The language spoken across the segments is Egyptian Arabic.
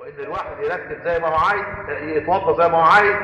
وان الواحد يرتب زي ما هو عايز يتوضى زي ما هو عايز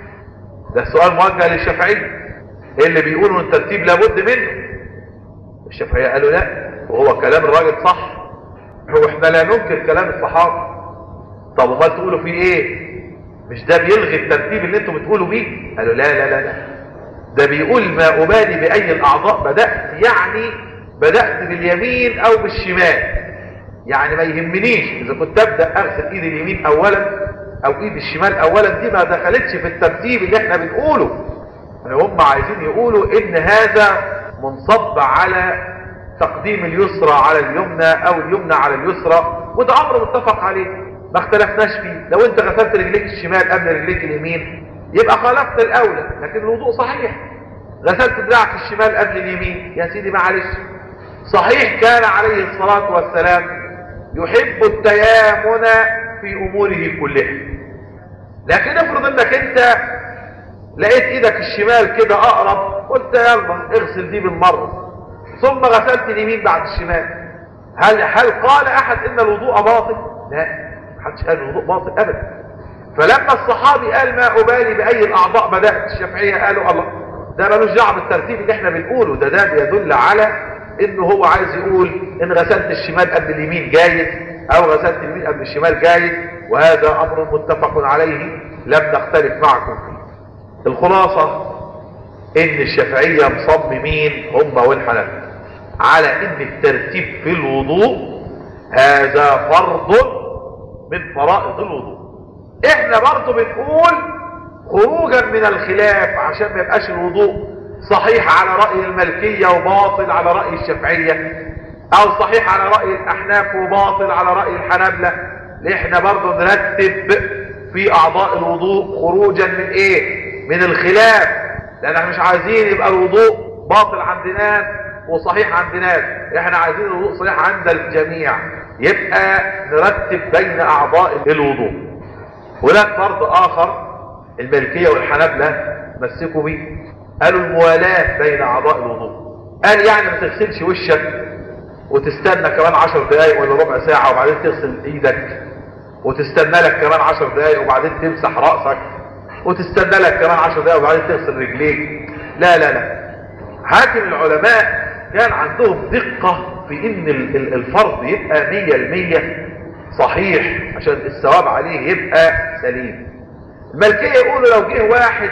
ده السؤال موجه للشافعيه اللي بيقولوا ان الترتيب لابد منه الشافعيه قالوا لا وهو كلام الراجل صح هو احنا لا ننكر كلام الصحابه طب وما تقولوا فيه ايه مش ده بيلغي الترتيب اللي انتم بتقولوا بيه قالوا لا لا لا لا ده بيقول ما ابالي باي الاعضاء بدات يعني بدات باليمين او بالشمال يعني ما يهمنيش اذا كنت ابدا اغسل ايد اليمين اولا او ايد الشمال اولا دي ما دخلتش في الترتيب اللي احنا بنقوله يعني هم عايزين يقولوا ان هذا منصب على تقديم اليسرى على اليمنى او اليمنى على اليسرى وده امر متفق عليه ما اختلفناش فيه لو انت غسلت رجليك الشمال قبل رجليك اليمين يبقى خالفت الاولى لكن الوضوء صحيح غسلت دراعك الشمال قبل اليمين يا سيدي معلش صحيح كان عليه الصلاة والسلام يحب التيامن في اموره كلها لكن افرض انك انت لقيت ايدك الشمال كده اقرب قلت يلا اغسل دي بالمرة ثم غسلت اليمين بعد الشمال هل هل قال احد ان الوضوء باطل لا محدش قال الوضوء باطل ابدا فلما الصحابي قال ما ابالي باي الاعضاء بدات الشافعيه قالوا الله ده ملوش دعوه بالترتيب اللي احنا بنقوله ده ده بيدل على انه هو عايز يقول ان غسلت الشمال قبل اليمين جايز او غسلت اليمين قبل الشمال جايز وهذا امر متفق عليه لم نختلف معكم فيه الخلاصه ان الشافعيه مصممين هم والحنفيه على ان الترتيب في الوضوء هذا فرض من فرائض الوضوء احنا برضو بنقول خروجا من الخلاف عشان ما يبقاش الوضوء صحيح على رأي الملكية وباطل على رأي الشافعية او صحيح على رأي الاحناف وباطل على رأي الحنابلة احنا برضو نرتب في اعضاء الوضوء خروجا من ايه من الخلاف لان احنا مش عايزين يبقى الوضوء باطل عند ناس وصحيح عند ناس احنا عايزين الوضوء صحيح عند الجميع يبقى نرتب بين اعضاء الوضوء هناك فرض اخر الملكية والحنابلة مسكوا بيه قالوا الموالاة بين اعضاء الوضوء قال يعني ما تغسلش وشك وتستنى كمان عشر دقايق ولا ربع ساعة وبعدين تغسل ايدك وتستنى لك كمان عشر دقايق وبعدين تمسح رأسك وتستنى لك كمان عشر دقايق وبعدين تغسل رجليك لا لا لا حاكم العلماء كان عندهم دقة في ان الفرض يبقى مية المية صحيح عشان الثواب عليه يبقى سليم الملكية يقولوا لو جه واحد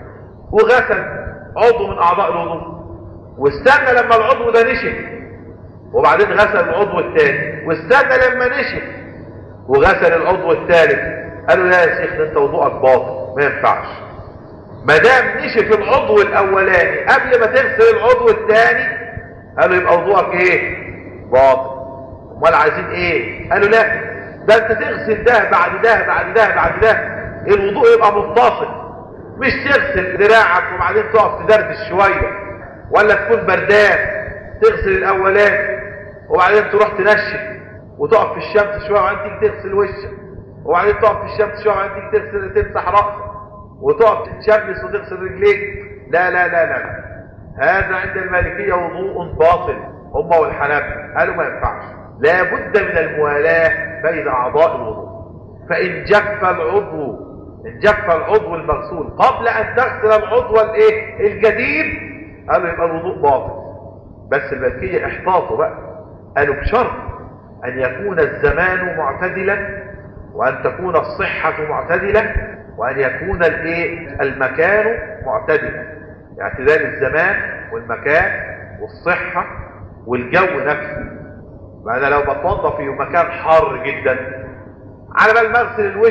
وغسل عضو من اعضاء الوضوء واستنى لما العضو ده نشف وبعدين غسل العضو الثاني واستنى لما نشف وغسل العضو الثالث قالوا لا يا شيخ ده انت وضوءك باطل ما ينفعش ما دام نشف العضو الاولاني قبل ما تغسل العضو الثاني قالوا يبقى وضوءك ايه باطل امال عايزين ايه قالوا لا ده انت تغسل ده بعد ده بعد ده بعد ده الوضوء يبقى متصل مش تغسل دراعك وبعدين تقف تدردش شويه ولا تكون بردان تغسل الاولاني وبعدين تروح تنشف وتقف في الشمس شويه وبعدين تيجي تغسل وشك وبعدين تقف في الشمس شويه وبعدين تيجي تغسل تمسح راسك وتقف تتشمس وتغسل رجليك لا لا لا لا, لا. هذا عند المالكيه وضوء باطل هم والحنابلة قالوا ما ينفعش لا بد من الموالاة بين اعضاء الوضوء فان جف العضو ان جف العضو المغسول قبل ان تغسل العضو الايه الجديد قالوا يبقى الوضوء باطل بس المالكيه احتاطوا بقى قالوا بشرط ان يكون الزمان معتدلا وان تكون الصحة معتدلة وان يكون الايه المكان معتدلا اعتدال الزمان والمكان والصحة والجو نفسه فانا لو بتوضى في مكان حار جدا على بال ما اغسل الوش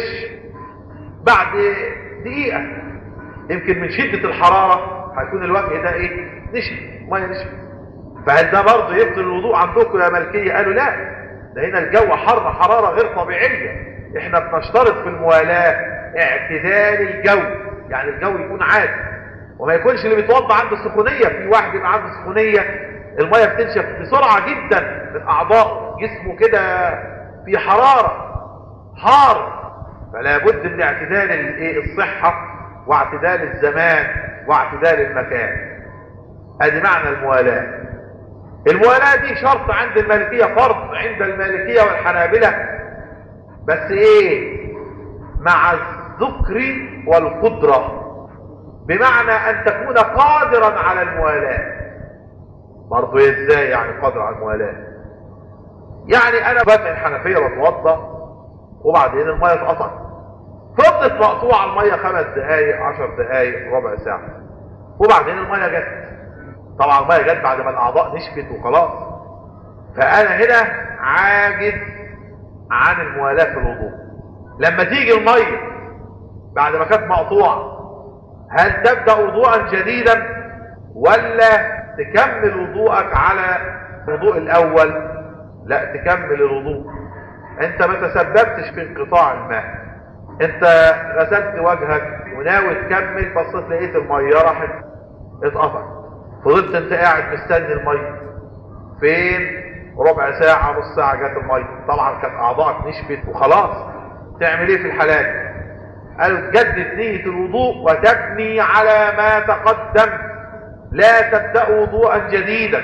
بعد دقيقة يمكن من شدة الحرارة هيكون الوجه ده ايه نشف ميه نشف فهل ده برضه يبطل الوضوء عندكم يا ملكية قالوا لا ده هنا الجو حر حرارة غير طبيعية احنا بنشترط في الموالاة اعتدال الجو يعني الجو يكون عادي وما يكونش اللي بيتوضى عنده سخونية في واحد يبقى عنده سخونية المية بتنشف بسرعة جدا من اعضاء جسمه كده في حرارة حار فلا بد من اعتدال الايه الصحة واعتدال الزمان واعتدال المكان ادي معنى الموالاة الموالاة دي شرط عند المالكية فرض عند المالكية والحنابلة بس ايه مع الذكر والقدرة بمعنى ان تكون قادرا على الموالاة برضو ازاي يعني قادر على الموالاة يعني انا بفتح الحنفية بتوضى وبعدين المية اتقطعت فضلت مقطوعة المية خمس دقايق عشر دقايق ربع ساعة وبعدين المية جت طبعا المية جت بعد ما الاعضاء نشفت وخلاص فانا هنا عاجز عن الموالاة في الوضوء لما تيجي المية بعد ما كانت مقطوعة هل تبدأ وضوءا جديدا ولا تكمل وضوءك على الوضوء الاول لا تكمل الوضوء انت ما تسببتش في انقطاع الماء انت غسلت وجهك وناوي تكمل بصيت لقيت المية راحت اتقطعت فضلت انت قاعد مستني المية فين ربع ساعة نص ساعة جت المية طبعا كانت اعضائك نشفت وخلاص تعمل ايه في الحالات قالوا تجدد نية الوضوء وتبني على ما تقدم لا تبدأ وضوءا جديدا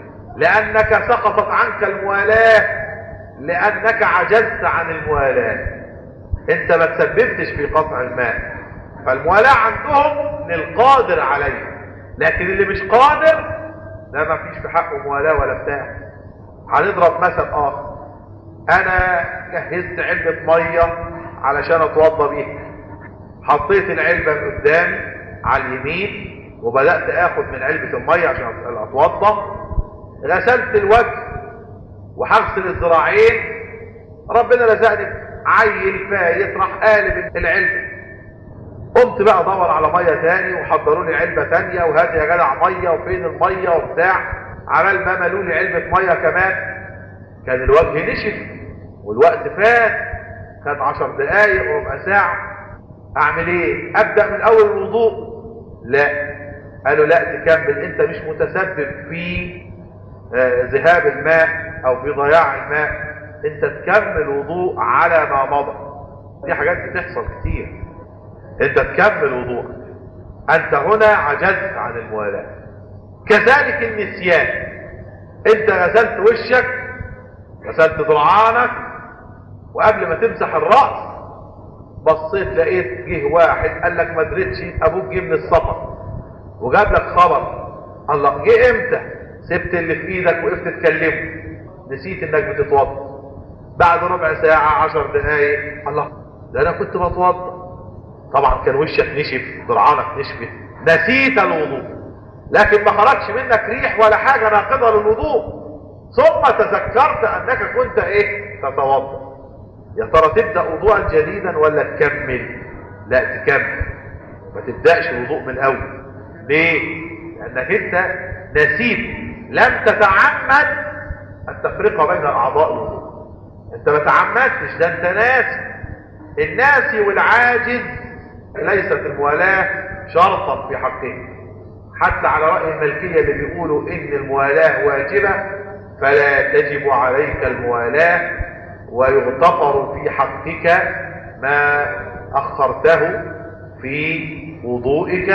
لأنك سقطت عنك الموالاة لأنك عجزت عن الموالاة انت ما تسببتش في قطع الماء فالموالاة عندهم للقادر عليه لكن اللي مش قادر لا ما فيش في حقه موالاة ولا بتاع هنضرب مثل آخر أنا جهزت علبة مية علشان أتوضى بيها حطيت العلبة قدامي على اليمين وبدأت اخد من علبة المية عشان اتوضى غسلت الوجه وهغسل الذراعين ربنا رزقني عيل فايت راح قالب العلبة قمت بقى ادور على مية تاني وحضروا لي علبة تانية وهات يا جدع مية وفين المية وبتاع عمال ما ملوا لي علبة مية كمان كان الوجه نشف والوقت فات خد عشر دقايق وربع ساعة اعمل ايه ابدأ من اول الوضوء لا قالوا لا تكمل انت مش متسبب في ذهاب الماء او في ضياع الماء انت تكمل وضوء على ما مضى دي حاجات بتحصل كتير انت تكمل وضوء انت هنا عجزت عن الموالاة كذلك النسيان انت غسلت وشك غسلت ضلعانك وقبل ما تمسح الرأس بصيت لقيت جه واحد قال لك ما دريتش ابوك جه من السفر وجاب لك خبر الله جه امتى سبت اللي في ايدك وقفت تكلمه نسيت انك بتتوضا بعد ربع ساعة عشر دقايق الله ده انا كنت بتوضا طبعا كان وشك نشف ضرعانك نشفت نسيت الوضوء لكن ما خرجش منك ريح ولا حاجة ناقضة للوضوء ثم تذكرت انك كنت ايه تتوضا يا ترى تبدأ وضوءا جديدا ولا تكمل لا تكمل ما تبدأش الوضوء من الاول ليه لانك انت نسيت لم تتعمد التفرقة بين اعضاء الوضوء انت ما تعمدتش ده انت ناسي الناسي والعاجز ليست الموالاة شرطا في حقه حتى على رأي الملكية اللي بيقولوا ان الموالاة واجبة فلا تجب عليك الموالاة ويغتفر في حقك ما اخرته في وضوئك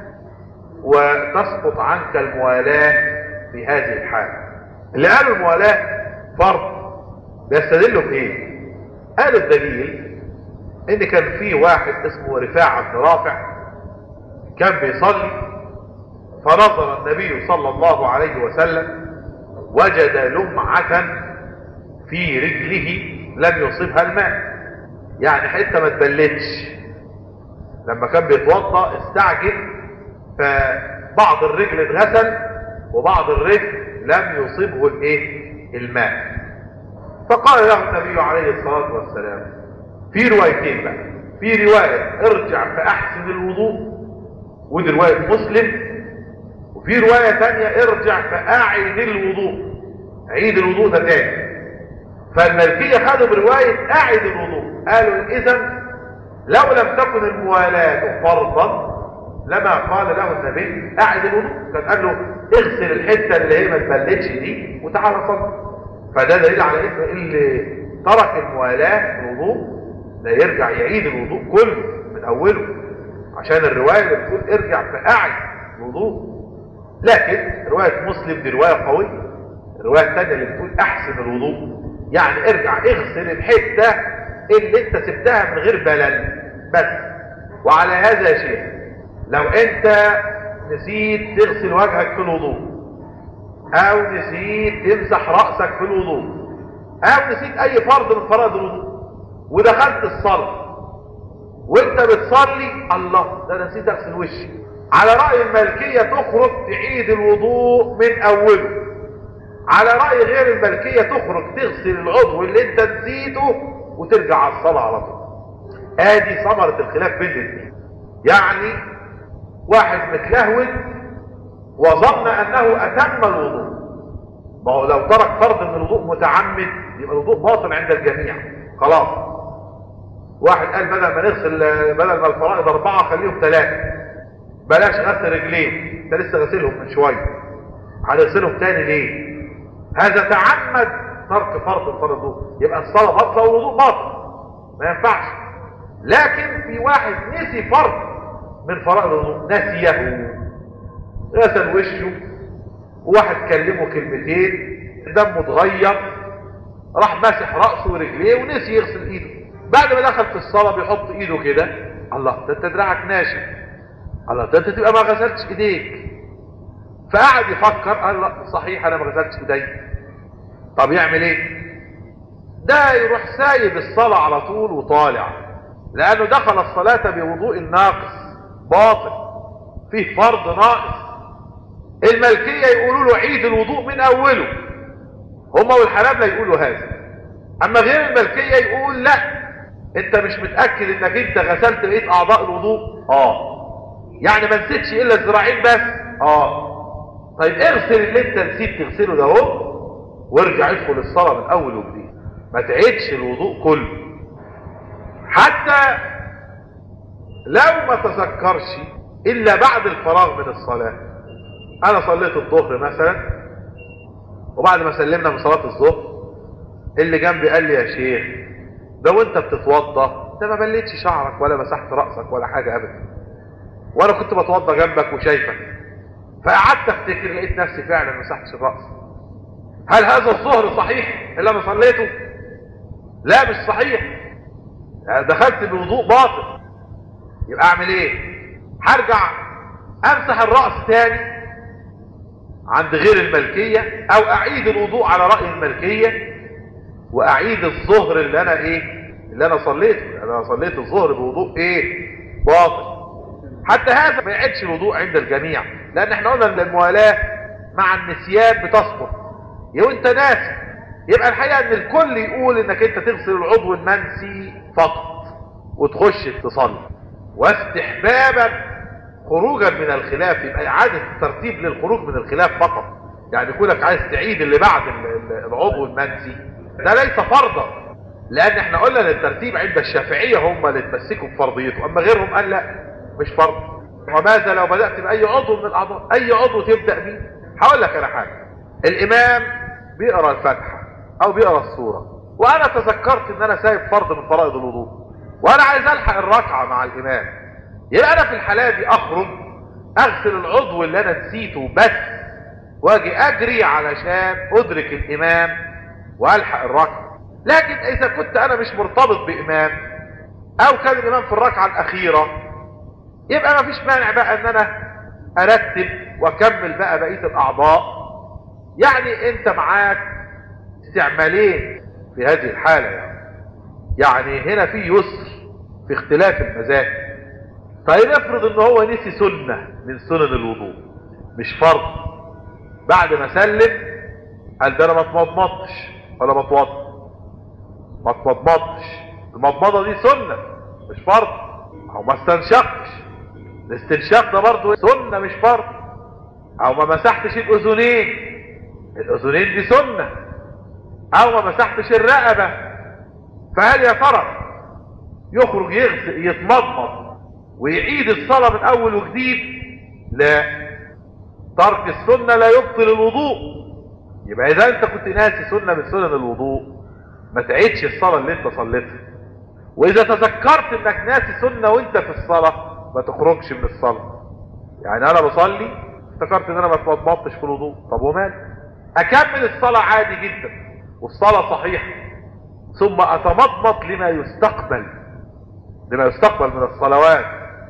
وتسقط عنك الموالاة في هذه الحالة اللي قالوا الموالاة فرض بيستدلوا في ايه قالوا الدليل ان كان في واحد اسمه رفاعة بن رافع كان بيصلي فنظر النبي صلى الله عليه وسلم وجد لمعة في رجله لم يصبها الماء يعني حتة ما تبلتش لما كان بيتوضا استعجل فبعض الرجل اتغسل وبعض الرجل لم يصبه الايه الماء فقال له النبي عليه الصلاة والسلام في روايتين بقى في رواية ارجع فاحسن الوضوء ودي رواية مسلم وفي رواية تانية ارجع فاعد الوضوء عيد الوضوء ده تاني فالملكية خدوا برواية اعد الوضوء قالوا اذا لو لم تكن الموالاة فرضا لما قال له النبي اعد الوضوء كان قال له اغسل الحتة اللي هي ما تبلتش دي وتعالى صلي فده دليل على ان اللي ترك الموالاة الوضوء لا يرجع يعيد الوضوء كله من اوله عشان الرواية اللي بتقول ارجع فاعد الوضوء لكن رواية مسلم دي رواية قوية الرواية الثانية اللي بتقول احسن الوضوء يعني ارجع اغسل الحتة اللي انت سبتها من غير بلل بس وعلى هذا يا شيخ لو انت نسيت تغسل وجهك في الوضوء او نسيت تمسح رأسك في الوضوء او نسيت اي فرض من فرائض الوضوء ودخلت الصلاة وانت بتصلي الله ده أنا نسيت اغسل وشي على رأي الملكية تخرج تعيد الوضوء من اوله على رأي غير الملكية تخرج تغسل العضو اللي انت نسيته وترجع على الصلاة على طول ادي ثمرة الخلاف بين الاثنين يعني واحد متلهون وظن انه اتم الوضوء ما هو لو ترك فرض من الوضوء متعمد يبقى الوضوء باطل عند الجميع خلاص واحد قال بدل ما نغسل بدل ما الفرائض اربعة خليهم ثلاثة بلاش غسل رجلين انت لسه غسلهم من شوية هنغسلهم تاني ليه هذا تعمد ترك فرض من فرض الوضوء يبقى الصلاة باطلة والوضوء باطل ما ينفعش لكن في واحد نسي فرض من فرائض الوضوء نسيه غسل وشه وواحد كلمه كلمتين دمه اتغير راح ماسح راسه ورجليه ونسي يغسل ايده بعد ما دخل في الصلاه بيحط ايده كده الله ده انت دراعك ناشف الله ده انت تبقى ما غسلتش ايديك فقعد يفكر قال لا صحيح انا ما غسلتش ايدي طب يعمل ايه ده يروح سايب الصلاه على طول وطالع لانه دخل الصلاه بوضوء ناقص باطل فيه فرض ناقص الملكية يقولوا له عيد الوضوء من اوله هما والحنابلة يقولوا هذا اما غير الملكية يقول لا انت مش متأكد انك انت غسلت بقية اعضاء الوضوء اه يعني ما نسيتش الا الذراعين بس اه طيب اغسل اللي انت نسيت تغسله ده اهو وارجع ادخل الصلاة من اول وجديد ما تعيدش الوضوء كله حتى لو ما تذكرش الا بعد الفراغ من الصلاه انا صليت الظهر مثلا وبعد ما سلمنا من صلاة الظهر اللي جنبي قال لي يا شيخ ده وانت بتتوضى انت ما بليتش شعرك ولا مسحت رأسك ولا حاجة ابدا وانا كنت بتوضى جنبك وشايفك فقعدت افتكر لقيت نفسي فعلا ما مسحتش الرأس هل هذا الظهر صحيح اللي انا صليته لا مش صحيح دخلت بوضوء باطل يبقى اعمل ايه هرجع امسح الرأس تاني عند غير الملكية او اعيد الوضوء على رأي الملكية واعيد الظهر اللي انا ايه اللي انا صليته انا صليت الظهر بوضوء ايه باطل حتى هذا ما يعيدش الوضوء عند الجميع لان احنا قلنا ان الموالاة مع النسيان بتسقط يبقى انت ناسي يبقى الحقيقة ان الكل يقول انك انت تغسل العضو المنسي فقط وتخش تصلي واستحبابا خروجا من الخلاف يبقى اعادة الترتيب للخروج من الخلاف فقط يعني كونك عايز تعيد اللي بعد العضو المنسي ده ليس فرضا لان احنا قلنا ان الترتيب عند الشافعية هم اللي تمسكوا بفرضيته اما غيرهم قال لا مش فرض وماذا لو بدأت بأي عضو من الاعضاء اي عضو تبدأ بيه هقول لك انا حاجة الامام بيقرأ الفاتحة او بيقرأ السورة وانا تذكرت ان انا سايب فرض من فرائض الوضوء وانا عايز الحق الركعة مع الامام يبقى انا في الحالة دي اخرج اغسل العضو اللي انا نسيته بس واجي اجري علشان ادرك الامام والحق الركعة لكن اذا كنت انا مش مرتبط بامام او كان الامام في الركعة الاخيرة يبقى ما فيش مانع بقى ان انا ارتب واكمل بقى بقية الاعضاء يعني انت معاك استعمالين في هذه الحالة يعني, يعني هنا في يسر في اختلاف المذاهب طيب افرض ان هو نسي سنة من سنن الوضوء مش فرض بعد ما سلم قال ده انا ما اتمضمضتش ولا بتوضى ما اتمضمضتش المضمضة دي سنة مش فرض او ما استنشقتش الاستنشاق ده برضه سنة مش فرض او ما مسحتش الاذنين الاذنين دي سنة او ما مسحتش الرقبة فهل يا ترى يخرج يغسل يتمضمض ويعيد الصلاة من اول وجديد لا ترك السنة لا يبطل الوضوء يبقى اذا انت كنت ناسي سنة من سنن الوضوء ما تعيدش الصلاة اللي انت صليتها واذا تذكرت انك ناسي سنة وانت في الصلاة ما تخرجش من الصلاة يعني انا بصلي افتكرت ان انا ما اتمضمضتش في الوضوء طب ومال اكمل الصلاة عادي جدا والصلاة صحيحة ثم اتمضمض لما يستقبل لما يستقبل من الصلوات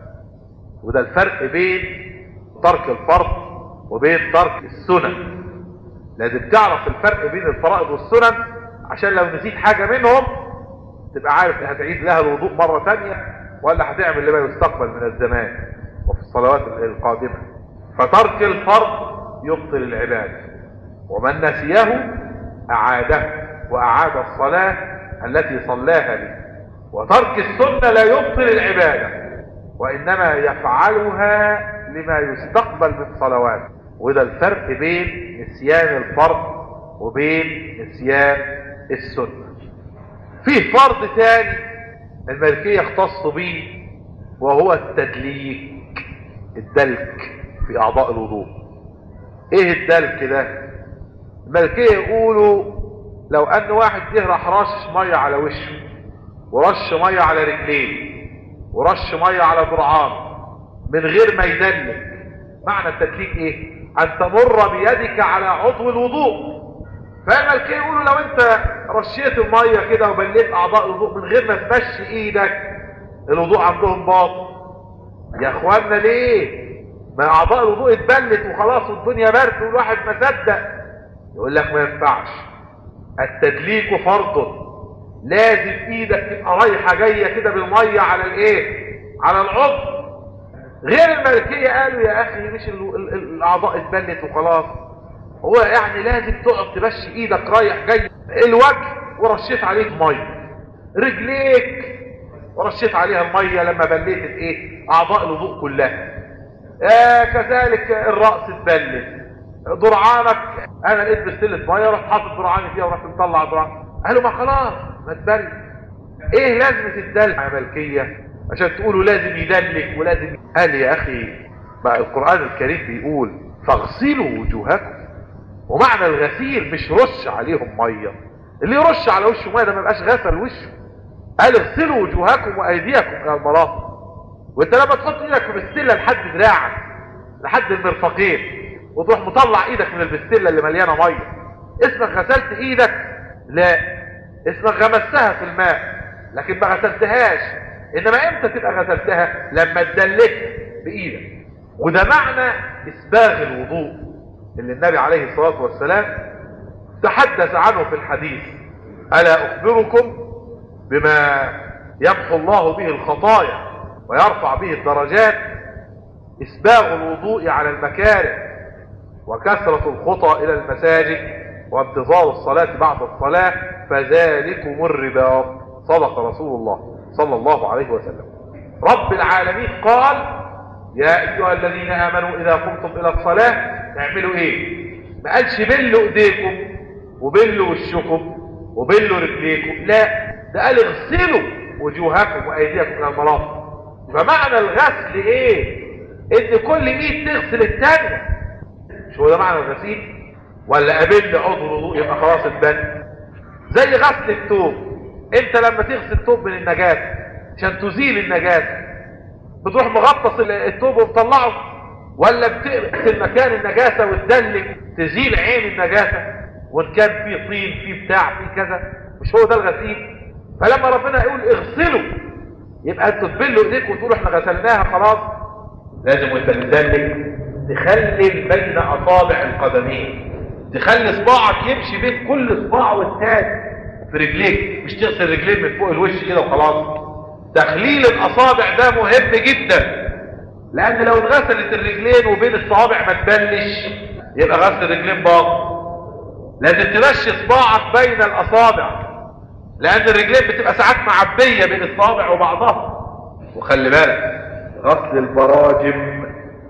وده الفرق بين ترك الفرض وبين ترك السنن لازم تعرف الفرق بين الفرائض والسنن عشان لو نسيت حاجة منهم تبقى عارف هتعيد لها الوضوء مرة تانية ولا هتعمل لما يستقبل من الزمان وفي الصلوات القادمة فترك الفرض يبطل العبادة ومن نسيه أعاده وأعاد الصلاة التي صلاها به وترك السنة لا يبطل العبادة وإنما يفعلها لما يستقبل من صلوات وده الفرق بين نسيان الفرض وبين نسيان السنة فيه فرض تاني الملكية يختص به وهو التدليك الدلك في أعضاء الوضوء ايه الدلك ده الملكية يقولوا لو ان واحد جه راح رش مية على وشه ورش مية على رجليه ورش مية على ذرعان من غير ما يدلك معنى التدليك ايه ان تمر بيدك على عضو الوضوء فالملكية يقولوا لو انت رشيت المية كده وبليت اعضاء الوضوء من غير ما تمشي ايدك الوضوء عندهم باطل يا اخوانا ليه ما اعضاء الوضوء اتبلت وخلاص والدنيا برد والواحد ما صدق يقول لك ما ينفعش التدليك فرض لازم ايدك تبقى رايحه جايه كده بالميه على الايه على العضو غير الملكيه قالوا يا اخي مش ال ال ال الاعضاء اتبلت وخلاص هو يعني لازم تقعد تمشي ايدك رايح جاي الوجه ورشيت عليه ميه رجليك ورشيت عليها الميه لما بليت الايه اعضاء الوضوء كلها آه كذلك الرأس اتبلت ضرعانك انا لقيت بستلة ميه رحت حاطط ضرعاني فيها ورحت مطلع ضرعان قالوا ما خلاص ما تبل ايه لازمة الدلع يا ملكية عشان تقولوا لازم يدلك ولازم قال يا اخي بقى القرآن الكريم بيقول فاغسلوا وجوهكم ومعنى الغسيل مش رش عليهم مية اللي يرش على وشه مية ده ما يبقاش غسل وشه قال اغسلوا وجوهكم وايديكم الى المرافق وانت لما تحط ايدك في بستله لحد دراعك لحد المرفقين وتروح مطلع ايدك من البستله اللي مليانه ميه اسمك غسلت ايدك لا اسمك غمستها في الماء لكن ما غسلتهاش انما امتى تبقى غسلتها لما تدلك بايدك وده معنى اسباغ الوضوء اللي النبي عليه الصلاه والسلام تحدث عنه في الحديث الا اخبركم بما يمحو الله به الخطايا ويرفع به الدرجات اسباغ الوضوء على المكاره وكثرة الخطى الى المساجد وانتظار الصلاة بعد الصلاة فذلكم الرباط صدق رسول الله صلى الله عليه وسلم رب العالمين قال يا ايها الذين امنوا اذا قمتم الى الصلاة تعملوا ايه ما قالش بلوا ايديكم وبلوا وشكم وبلوا رجليكم لا ده قال اغسلوا وجوهكم وايديكم الى المرافق فمعنى الغسل ايه ان كل ايد تغسل التانية مش هو ده معنى الغسيل ولا قابل عضو الوضوء يبقى خلاص اتبل زي غسل الثوب انت لما تغسل الثوب من النجاسة عشان تزيل النجاسة بتروح مغطس الثوب ومطلعه ولا بتغسل مكان النجاسة وتدلك تزيل عين النجاسة وان كان في طين في بتاع في كذا مش هو ده الغسيل فلما ربنا يقول اغسلوا يبقى انتوا تبلوا ايديكم وتقولوا احنا غسلناها خلاص لازم وانت بتدلك تخلل بين اصابع القدمين تخلي صباعك يمشي بين كل صباع والتاني في رجليك مش تغسل رجلين من فوق الوش كده وخلاص تخليل الاصابع ده مهم جدا لان لو اتغسلت الرجلين وبين الصوابع ما تبلش يبقى غسل الرجلين باطل لازم تمشي صباعك بين الاصابع لان الرجلين بتبقى ساعات معبيه بين الصوابع وبعضها وخلي بالك غسل البراجم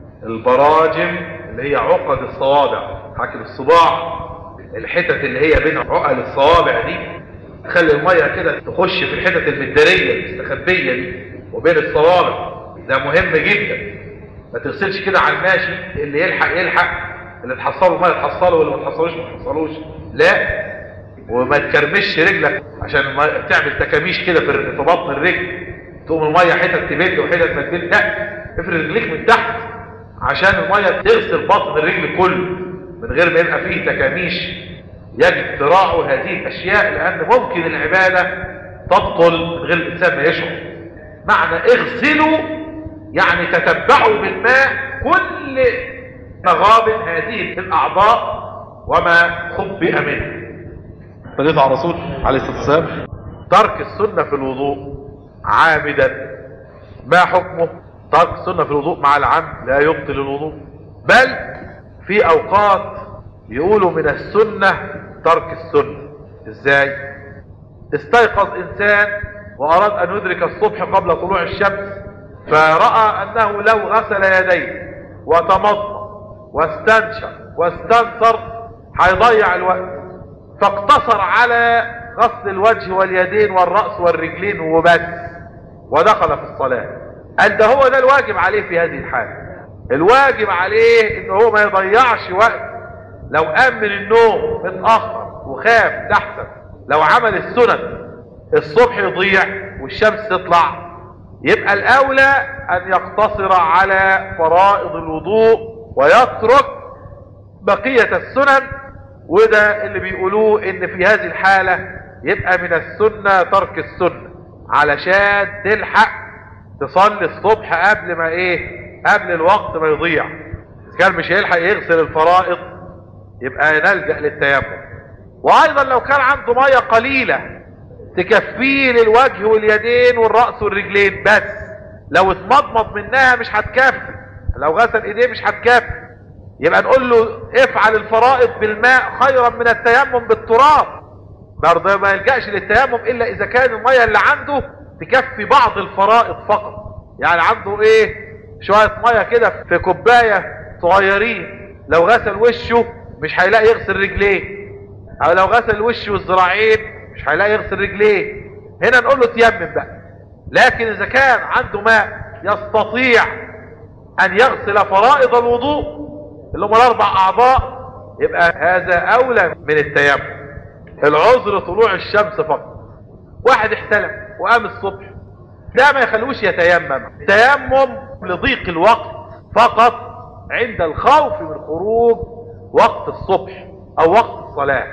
البراجم اللي هي عقد الصوابع حاكم الصباع الحتت اللي هي بين عقل الصوابع دي تخلي الميه كده تخش في الحتت المداريه المستخبيه دي وبين الصوابع ده مهم جدا ما تغسلش كده على الماشي اللي يلحق يلحق اللي تحصله ما تحصله واللي ما تحصلوش ما تحصلوش لا وما تكرمش رجلك عشان ما تعمل تكاميش كده في في بطن الرجل تقوم الميه حتت تبل وحتت ما تبل لا افرد رجليك من تحت عشان الميه تغسل بطن الرجل كله من غير ما يبقى فيه تكاميش يجب تراعوا هذه الاشياء لان ممكن العبادة تبطل من غير الانسان ما يشعر معنى اغسلوا يعني تتبعوا بالماء كل مغابن هذه الاعضاء وما خبئ منه فليت على الرسول عليه الصلاة والسلام ترك السنة في الوضوء عامدا ما حكمه ترك السنة في الوضوء مع العمد لا يبطل الوضوء بل في اوقات يقولوا من السنة ترك السنة ازاي استيقظ انسان واراد ان يدرك الصبح قبل طلوع الشمس فرأى انه لو غسل يديه وتمضى واستنشق واستنثر هيضيع الوقت فاقتصر على غسل الوجه واليدين والرأس والرجلين وبس ودخل في الصلاة قال ده هو ده الواجب عليه في هذه الحالة الواجب عليه ان هو ما يضيعش وقت لو قام من النوم متأخر وخاف تحسن لو عمل السنن الصبح يضيع والشمس تطلع يبقى الاولى ان يقتصر على فرائض الوضوء ويترك بقية السنن وده اللي بيقولوه ان في هذه الحالة يبقى من السنة ترك السنة علشان تلحق تصلي الصبح قبل ما ايه قبل الوقت ما يضيع اذا كان مش هيلحق يغسل الفرائض يبقى نلجأ للتيمم وايضا لو كان عنده مية قليلة تكفيه للوجه واليدين والرأس والرجلين بس لو اتمضمض منها مش هتكفي لو غسل ايديه مش هتكفي يبقى نقول له افعل الفرائض بالماء خيرا من التيمم بالتراب برضه ما يلجأش للتيمم الا اذا كان المية اللي عنده تكفي بعض الفرائض فقط يعني عنده ايه شوية مية كده في كوباية صغيرين لو غسل وشه مش هيلاقي يغسل رجليه او لو غسل وشه والذراعين مش هيلاقي يغسل رجليه هنا نقول له تيمم بقى لكن اذا كان عنده ماء يستطيع ان يغسل فرائض الوضوء اللي هم الاربع اعضاء يبقى هذا اولى من التيمم العذر طلوع الشمس فقط واحد احتلم وقام الصبح ده ما يخلوش يتيمم تيمم لضيق الوقت فقط عند الخوف من خروج وقت الصبح او وقت الصلاة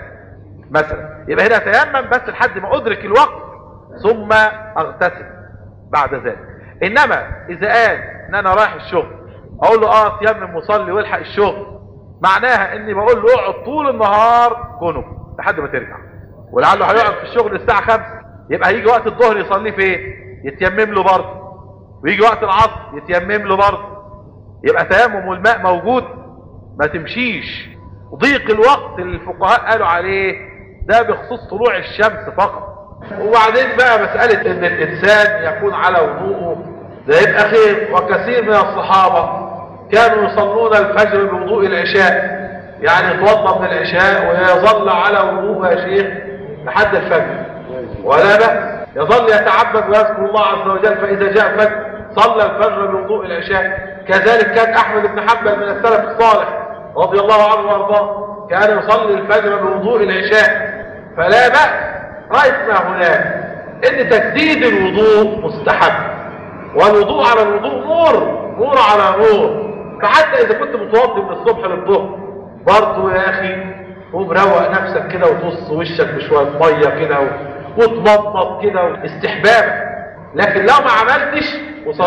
مثلا يبقى هنا تيمم بس لحد ما ادرك الوقت ثم اغتسل بعد ذلك انما اذا قال ان انا رايح الشغل اقول له اه تيمم وصلي والحق الشغل معناها اني بقول له اقعد طول النهار جنب لحد ما ترجع ولعله هيقعد في الشغل الساعة خمسة يبقى هيجي وقت الظهر يصلي فين يتيمم له برضه ويجي وقت العصر يتيمم له برضه يبقى تيمم والماء موجود ما تمشيش ضيق الوقت اللي الفقهاء قالوا عليه ده بخصوص طلوع الشمس فقط وبعدين بقى مسألة ان الانسان يكون على وضوءه ده يبقى خير وكثير من الصحابة كانوا يصلون الفجر بوضوء العشاء يعني يتوضا من العشاء ويظل على وضوء يا شيخ لحد الفجر ولا بأس يظل يتعبد ويذكر الله عز وجل فإذا جاء الفجر صلى الفجر بوضوء العشاء كذلك كان أحمد بن حنبل من السلف الصالح رضي الله عنه وارضاه كان يصلي الفجر بوضوء العشاء فلا بأس رأيت ما هناك ان تجديد الوضوء مستحب والوضوء على الوضوء نور نور على نور فحتى اذا كنت متوضي من الصبح للظهر برضه يا اخي قوم روق نفسك كده وتص وشك بشويه ميه كده وتمضمض كده استحبابا لكن لو ما عملتش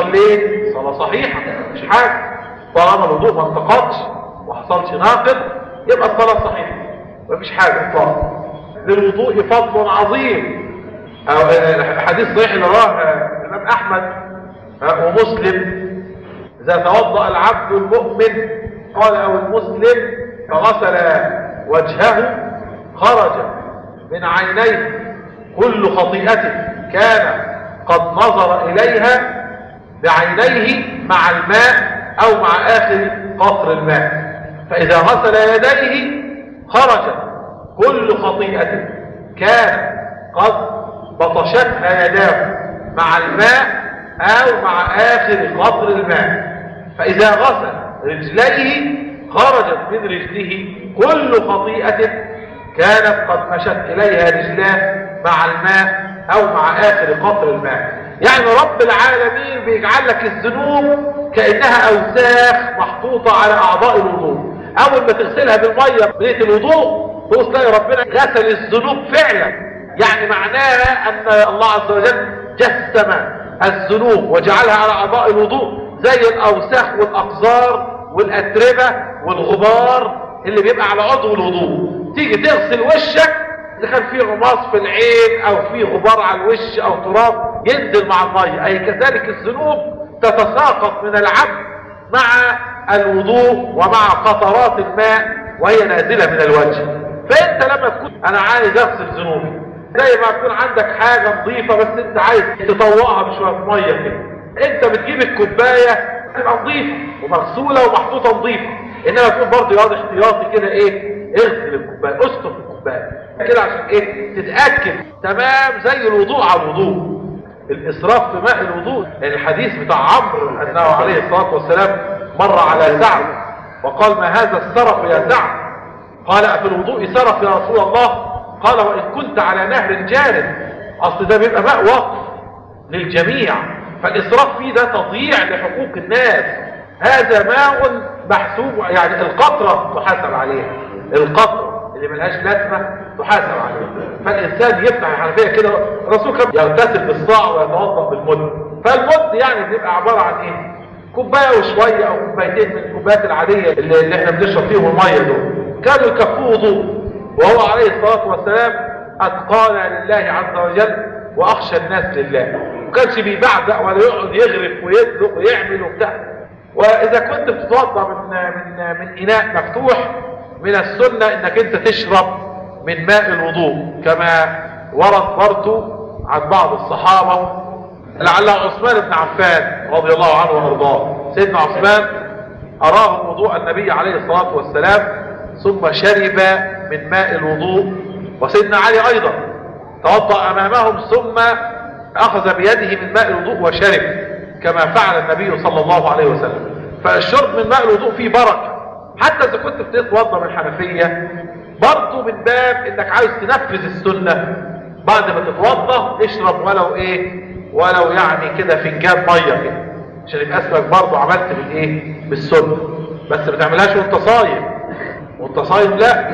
وصليت صلاه صحيحه مش حاجه طالما الوضوء ما انتقضش وحصلش ناقض يبقى الصلاه صحيحه مفيش حاجه اطلاقا للوضوء فضل عظيم او حديث صحيح اللي رواه الامام احمد ومسلم اذا توضا العبد المؤمن قال او المسلم فغسل وجهه خرج من عينيه كل خطيئته كان قد نظر اليها بعينيه مع الماء او مع اخر قطر الماء فاذا غسل يديه خرج كل خطيئة كان قد بطشتها يداه مع الماء او مع اخر قطر الماء فاذا غسل رجليه خرجت من رجله كل خطيئة كانت قد مشت اليها رجلاه مع الماء او مع اخر قطر الماء يعني رب العالمين بيجعل لك الذنوب كأنها اوساخ محطوطة على اعضاء الوضوء اول ما تغسلها بالمية بنية الوضوء تبص تلاقي ربنا غسل الذنوب فعلا يعني معناها ان الله عز وجل جسم الذنوب وجعلها على اعضاء الوضوء زي الاوساخ والاقذار والاتربه والغبار اللي بيبقى على عضو الوضوء تيجي تغسل وشك اذا كان في غماص في العين او في غبار على الوش او تراب ينزل مع الميه اي كذلك الذنوب تتساقط من العبد مع الوضوء ومع قطرات الماء وهي نازله من الوجه فانت لما تكون انا عايز اغسل ذنوبي زي ما يكون عندك حاجه نظيفه بس انت عايز تطوقها بشويه ميه كده انت بتجيب الكوبايه تبقى نظيفه ومغسوله ومحطوطه نظيفه انما تقول برضه ياض احتياطي كده ايه اغسل الكوبايه اسطف الكوبايه كده عشان ايه تتاكد تمام زي الوضوء على الوضوء الاسراف في ماء الوضوء الحديث بتاع عمرو انه عليه الصلاه والسلام مر على سعد وقال ما هذا السرف يا سعد قال أفي الوضوء سرف يا رسول الله قال وإن كنت على نهر جار أصل ده بيبقى ماء وقف للجميع فالإسراف فيه ده تضييع لحقوق الناس هذا ماء محسوب يعني القطرة تحاسب عليها القطرة اللي ملهاش لازمة تحاسب عليها فالإنسان يفتح الحنفية كده الرسول كان يغتسل بالصاع ويتوضأ بالمد فالمد يعني بيبقى عبارة عن إيه؟ كوبايه وشويه او كوبايتين من الكوبايات العاديه اللي, اللي احنا بنشرب فيهم الميه دول كانوا يكفوه وضوء وهو عليه الصلاه والسلام اتقانا لله عز وجل واخشى الناس لله ما كانش بيبعزق ولا يقعد يغرف ويسلق ويعمل وبتاع واذا كنت بتتوضا من من من اناء مفتوح من السنه انك انت تشرب من ماء الوضوء كما ورد برضه عن بعض الصحابه لعل عثمان بن عفان رضي الله عنه وارضاه سيدنا عثمان اراه وضوء النبي عليه الصلاه والسلام ثم شرب من ماء الوضوء وسيدنا علي ايضا توضا امامهم ثم اخذ بيده من ماء الوضوء وشرب كما فعل النبي صلى الله عليه وسلم فالشرب من ماء الوضوء فيه بركه حتى اذا كنت بتتوضا من الحنفيه برضه من باب انك عايز تنفذ السنه بعد ما تتوضا اشرب ولو ايه ولو يعني كده فنجان ميه كده عشان يبقى اسمك برضه عملت بالايه بالسنه بس ما تعملهاش وانت صايم وانت صايم لا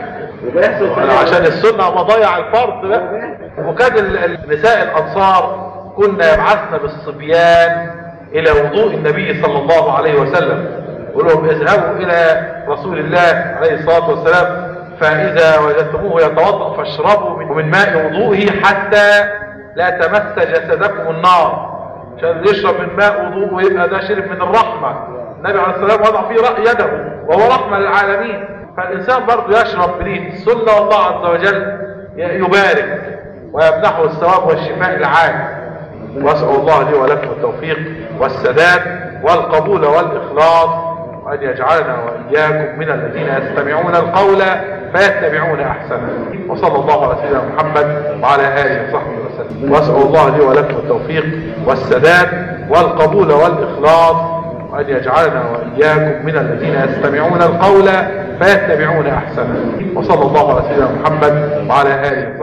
عشان السنه مضيع الفرض لا وكان النساء الانصار كنا يبعثن بالصبيان الى وضوء النبي صلى الله عليه وسلم يقول لهم اذهبوا الى رسول الله عليه الصلاه والسلام فاذا وجدتموه يتوضا فاشربوا من ماء وضوئه حتى لا تمس جسدكم النار عشان يشرب من ماء وضوء ويبقى ده شرب من الرحمة النبي عليه الصلاة والسلام وضع فيه يده وهو رحمة للعالمين فالإنسان برضه يشرب بنية السنة والله عز وجل يبارك ويمنحه الثواب والشفاء العام وأسأل الله لي ولكم التوفيق والسداد والقبول والإخلاص وأن يجعلنا وإياكم من الذين يستمعون القول فيتبعون أحسنه وصلى الله على سيدنا محمد وعلى آله وصحبه وسلم وأسأل الله لي ولكم التوفيق والسداد والقبول والإخلاص وأن يجعلنا وإياكم من الذين يستمعون القول فيتبعون أحسنه وصلى الله على سيدنا محمد وعلى آله وصحبه